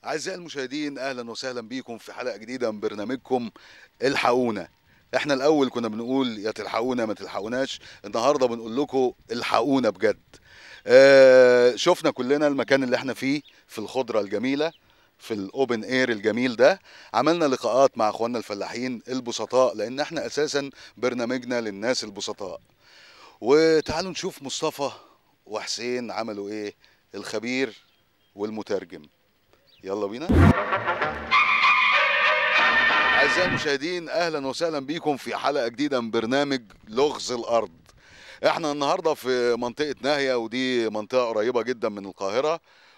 أعزائي المشاهدين أهلا وسهلا بيكم في حلقة جديدة من برنامجكم الحقونا احنا الأول كنا بنقول يا تلحقونا ما تلحقوناش النهاردة بنقول لكم الحقونا بجد آه شفنا كلنا المكان اللي احنا فيه في الخضرة الجميلة في الاوبن اير الجميل ده عملنا لقاءات مع اخواننا الفلاحين البسطاء لان احنا اساسا برنامجنا للناس البسطاء وتعالوا نشوف مصطفى وحسين عملوا ايه الخبير والمترجم يلا بينا أعزائي المشاهدين أهلا وسهلا بيكم في حلقة جديدة من برنامج لغز الأرض احنا النهاردة في منطقة ناهية ودي منطقة قريبة جدا من القاهرة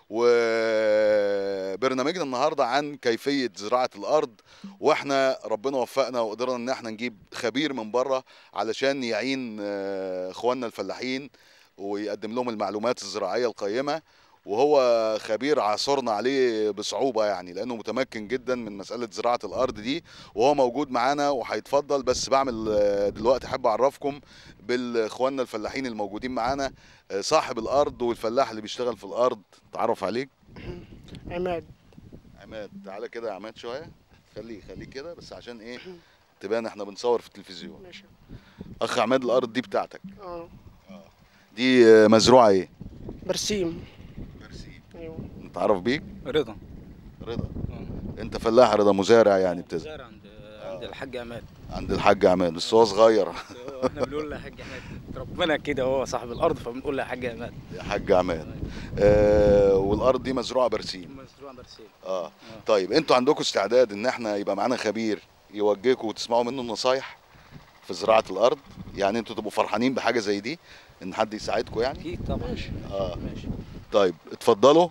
وبرنامجنا النهاردة عن كيفية زراعة الأرض واحنا ربنا وفقنا وقدرنا ان احنا نجيب خبير من بره علشان يعين آه، اخواننا الفلاحين ويقدم لهم المعلومات الزراعية القيمة وهو خبير عاصرنا عليه بصعوبة يعني لأنه متمكن جدا من مسألة زراعة الأرض دي وهو موجود معانا وهيتفضل بس بعمل آه، دلوقتي أحب أعرفكم بالإخواننا الفلاحين الموجودين معانا آه، صاحب الأرض والفلاح اللي بيشتغل في الأرض تعرف عليك عماد عماد تعالى كده يا عماد شوية خليه خليه كده بس عشان إيه تبان احنا بنصور في التلفزيون ماشي أخ عماد الأرض دي بتاعتك اه دي آه، مزروعة إيه؟ برسيم برسيم ايوه نتعرف بيك رضا رضا أنت فلاح رضا مزارع يعني بتزرع زارع عند عند الحاج عماد عند الحاج عماد بس هو صغير احنا بنقول له يا حاج عماد ربنا كده هو صاحب الارض فبنقول له يا حاج عماد يا حاج عماد آه والارض دي مزروعه برسيم مشروع برسيم اه طيب انتوا عندكم استعداد ان احنا يبقى معانا خبير يوجهكم وتسمعوا منه النصايح في زراعه الارض يعني انتوا تبقوا فرحانين بحاجه زي دي ان حد يساعدكم يعني اكيد طبعا اه ماشي طيب اتفضلوا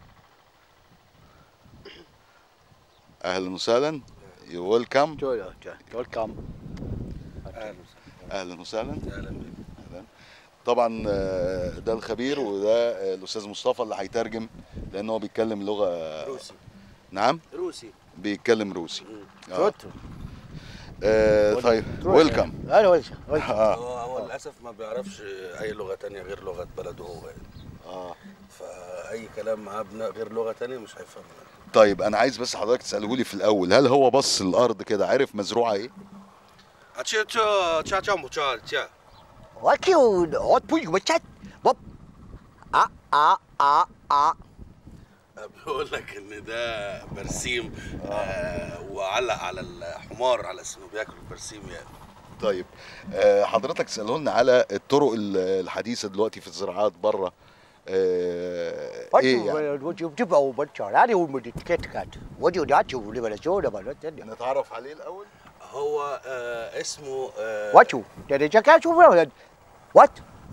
اهلا وسهلا يو ويلكم ويلكم اهلا وسهلا اهلا طبعا آه، ده الخبير وده آه، الاستاذ مصطفى اللي هيترجم لان هو بيتكلم لغه روسي نعم روسي بيتكلم روسي آه. شوت آه طيب ويلكم اهلا ويلكم آه. هو هو للاسف ما بيعرفش اي لغه تانية غير لغه بلده هو يعني اه فاي كلام معاه بن- غير لغه تانية مش هيفهمها طيب انا عايز بس حضرتك تساله لي في الاول هل هو بص الارض كده عارف مزروعه ايه 아, 저, 저, 저, 뭐, 저, 저, وكيو هتبوي وشات بوب اه اه اه اه بيقول لك ان ده برسيم آه وعلق على الحمار على اسمه بياكل البرسيم يعني طيب آه حضرتك تساله لنا على الطرق ال- الحديثه دلوقتي في الزراعات بره آه ايه يعني وجو جيب او بتشار هذه هو مديكيت كات وجو داتشو اللي بلا شو ده بلا تدي نتعرف عليه الاول هو آه اسمه آه واتشو ده جاكا شو ولا وات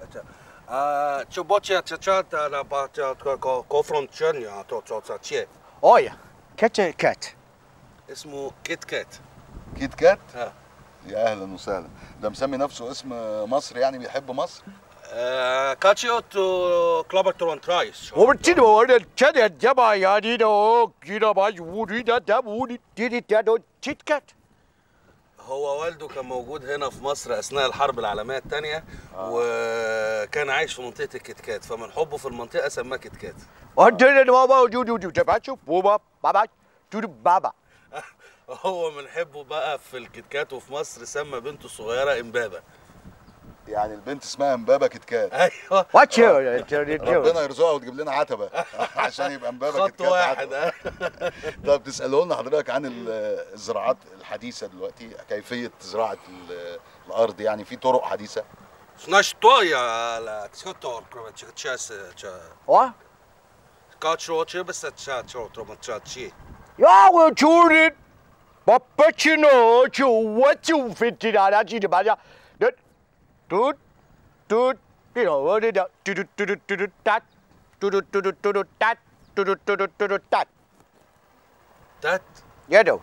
آه 저 뭐지 저 저나 봐저 고프론 전야 또저 저 اويا كات كات اسمه كيت كات كيت كات اه يا اهلا وسهلا ده مسمي نفسه اسم مصر يعني بيحب مصر آه كاتشيو تو كلوبرتون ترايس وبتشيل ولا تشاد جبا يا دي دو كده باج ودي ده ده ودي دي ده دو تشيت كات هو والده كان موجود هنا في مصر اثناء الحرب العالميه الثانيه وكان عايش في منطقه الكتكات فمن حبه في المنطقه سماه كتكات وهدي بابا جو جو جو تبعتشو بوبا بابا جو بابا هو من حبه بقى في الكتكات وفي مصر سمى بنته الصغيره امبابه يعني البنت اسمها امبابه كيت كات ايوه واتشو ربنا يرزقها وتجيب لنا عتبه عشان يبقى امبابه كيت خط كات واحد عتبة. آه. طب تسالوا لنا حضرتك عن ال- الزراعات الحديثه دلوقتي كيفيه زراعه ال- الارض يعني في طرق حديثه Znaš to je, ale skotor, krove, če če se, če, وا kačo, če bi se če, če, trobo, če, če. يا وجوري بابتشينو شو واتشو في التنانا جي دباجا دت دوت دوت يو ودي دا دوت دوت دوت تات دوت دوت دوت تات دوت دوت دوت تات تات يا دو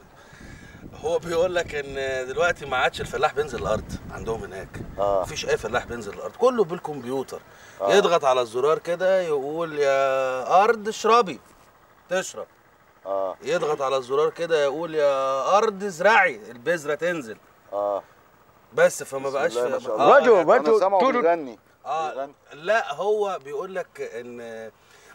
هو بيقول لك ان دلوقتي ما عادش الفلاح بينزل الارض عندهم هناك آه. مفيش اي فلاح بينزل الارض كله بالكمبيوتر آه. يضغط على الزرار كده يقول يا ارض اشربي تشرب اه يضغط على الزرار كده يقول يا ارض ازرعي البذره تنزل اه بس فما بقاش بسم الله ما في- شاء آه، الله رجل يعني- وانتو- انا سامعه تورو- بيغني اه بيغني. لا هو بيقول لك ان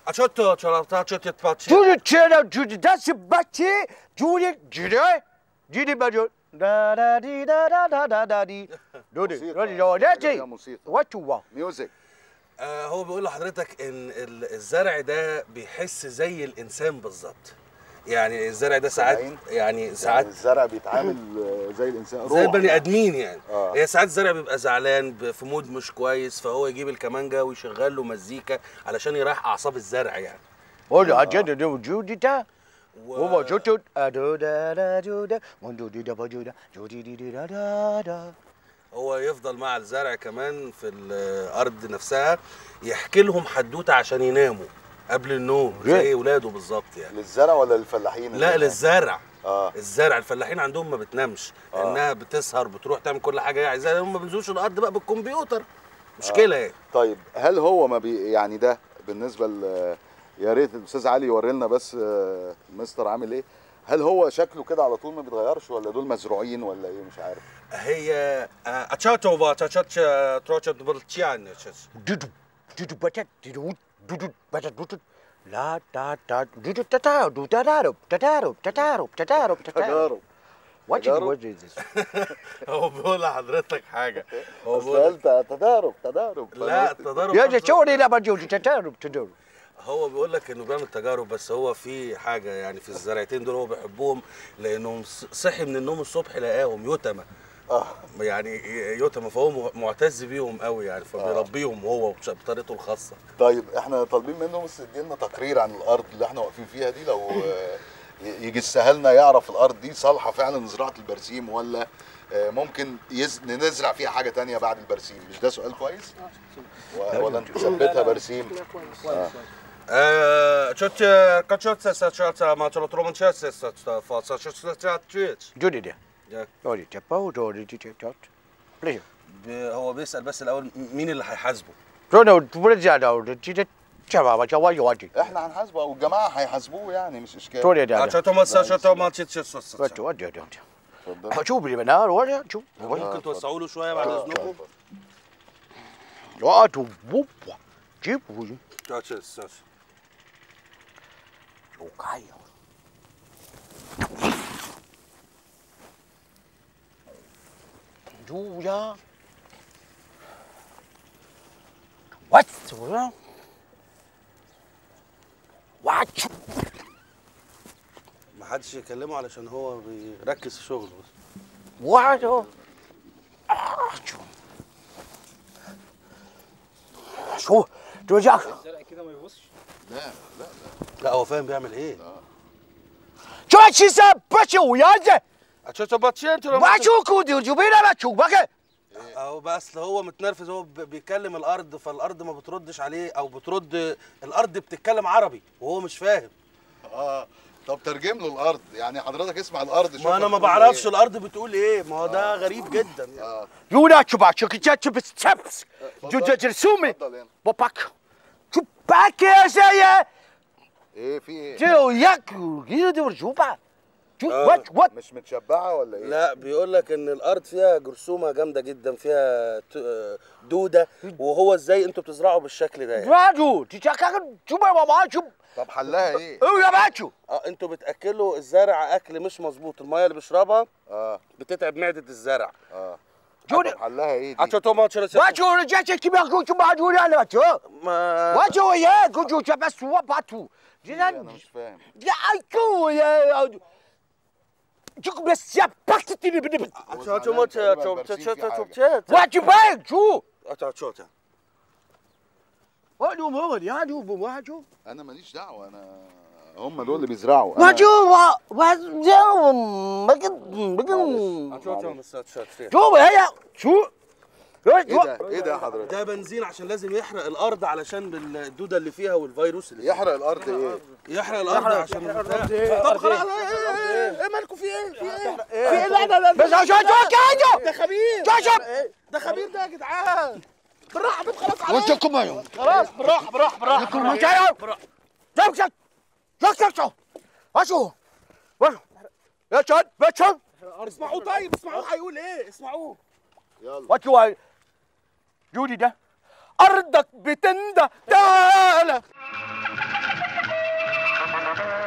اتشوتو تشوتا تشوتت باتشي جودي تشينا جودي داس باتشي جودي جودي جودي باجو دا دا دي دا دا دا دا دا دي دودي موسيقى. دودي دودي فيها دودي موسيقى وات يو ميوزك آه هو بيقول لحضرتك ان ال- الزرع ده بيحس زي الانسان بالظبط يعني الزرع ده ساعات سامعين؟ يعني يعني ساعات الزرع بيتعامل آه، زي الانسان روح زي البني يعني. ادمين يعني آه. هي ساعات الزرع بيبقى زعلان ب- في مود مش كويس فهو يجيب الكمانجه ويشغل له مزيكا علشان يريح اعصاب الزرع يعني هو اجد دو جودي دا و... هو جودي ادو دا دا جودا من جودي دا باجودا جودي دي دي دا دا دا هو يفضل مع الزرع كمان في الارض نفسها يحكي لهم حدوته عشان يناموا قبل النوم ليه؟ زي ولاده بالظبط يعني للزرع ولا للفلاحين لا للزرع اه الزرع الفلاحين عندهم ما بتنامش آه. لانها بتسهر بتروح تعمل كل حاجه هي عايزاها هم ما بينزلوش الارض بقى بالكمبيوتر مشكله يعني طيب هل هو ما بي يعني ده بالنسبه ل يا ريت الاستاذ علي يوري لنا بس آه، مستر عامل ايه هل هو شكله كده على طول ما بيتغيرش ولا دول مزروعين ولا ايه مش عارف هي اتشاتوفا تشاتش تروتش بلتشيان دودو دودو باتات دودو دودو باتات دودو لا دا دا دودو تاتارو دو تاتارو تاتارو تاتارو تاتارو تاتارو تجارب What is تجارب؟ what is this? هو بيقول لحضرتك حاجه هو اصل بيقول قلت تدارب تدارب لا التضارب يا جاتوني لا بجوجي تاتارو تاتارو هو بيقول لك انه بيعمل تجارب بس هو في حاجه يعني في الزرعتين دول هو بيحبهم لانهم ص- صحي من النوم الصبح لقاهم يتمه اه يعني يتمه فهو م- معتز بيهم قوي يعني فبيربيهم هو بش- بطريقته الخاصه طيب احنا طالبين منه بس يدينا تقرير عن الارض اللي احنا واقفين فيها دي لو آه، ي- يجسها لنا يعرف الارض دي صالحه فعلا لزراعه البرسيم ولا آه، ممكن يز... نزرع فيها حاجه تانية بعد البرسيم مش ده سؤال كويس و- ولا نثبتها برسيم لا كويس Čoč, kačot se sa čaca, ma čelo troman čas se sa fa sa čas se čas čas. جودي ده يا. جودي تباو جودي تي تي تي ليش هو بيسأل بس الأول مين اللي هيحاسبه؟ رونو تبرجع دا تي تي شباب شوا يواجي احنا هنحاسبه او الجماعه هيحاسبوه يعني مش اشكال توري ده Čoto ma sa čoto ma čit čas čas. وات وات ده ده اتفضل شوف لي بنار ولا شوف ممكن توسعوا له شوية بعد إذنكم؟ وات بوب جيب وجي Čas čas čas. وكاي جوجا وات ولا وات ما حدش يكلمه علشان هو بيركز في شغله بس. وات شو توجعك الزرع كده ما يبصش لا لا لا هو فاهم بيعمل إيه؟ شو شي سب بشو يا زي Čoto ma čet ما شو كودي جوبينا ما شو بقى هو بس هو متنرفز هو ب- بيكلم الارض فالارض ما بتردش عليه او بترد الارض بتتكلم عربي وهو مش فاهم اه طب ترجم له الارض يعني حضرتك اسمع الارض شوف ما انا ما بتقول بعرفش إيه. الارض بتقول ايه ما هو ده غريب جدا يعني. اه يونا شو بقى شو كتشات بس تبس جو جو جرسومي اتفضل هنا باباك شو باك يا زي ايه في ايه جو ياكو يدور شو بقى شو آه. وات وات مش متشبعه ولا ايه لا بيقول لك ان الارض فيها جرثومه جامده جدا فيها ت- آه، دوده وهو ازاي انتوا بتزرعوا بالشكل ده يعني. راجو تشاكا شو بقى ماما شو طب حلها ايه او يا باتشو اه انتوا بتاكلوا الزرع اكل مش مظبوط الميه اللي بيشربها اه بتتعب معده الزرع اه جوني طب حلها ايه دي عشان ما تشرب باتشو رجعت كيما كنت ما جوني انا باتشو ما باتشو يا كنت بس هو باتشو انا جنان مش فاهم يا ايكو يا شوك بس يا باكتني بنبت عشان ما تشرب وات باك شو عشان وادو مو يا دو بواجو انا ماليش دعوه انا هم دول اللي بيزرعوا أنا- واجو واجو بقن بقن عشان شو هي شو ايه ده ايه ده يا حضرتك ده بنزين عشان لازم يحرق الارض علشان الدوده اللي فيها والفيروس اللي فيها. يحرق الارض ايه يحرق الارض عشان البتاع. طب خلاص ايه ايه ايه مالكم في ايه في ايه في لا لا لا بس عشان شو كاجو ده خبير شوف ده خبير ده يا جدعان بالراحه طب خلاص عليا وانت كمان خلاص بالراحه بالراحه بالراحه كل ما جاي شوف شوف شوف شوف شوف وشو وشو يا شاد يا شاد اسمعوه طيب اسمعوه هيقول ايه اسمعوه يلا وشو جودي ده ارضك بتندى تعالى Thank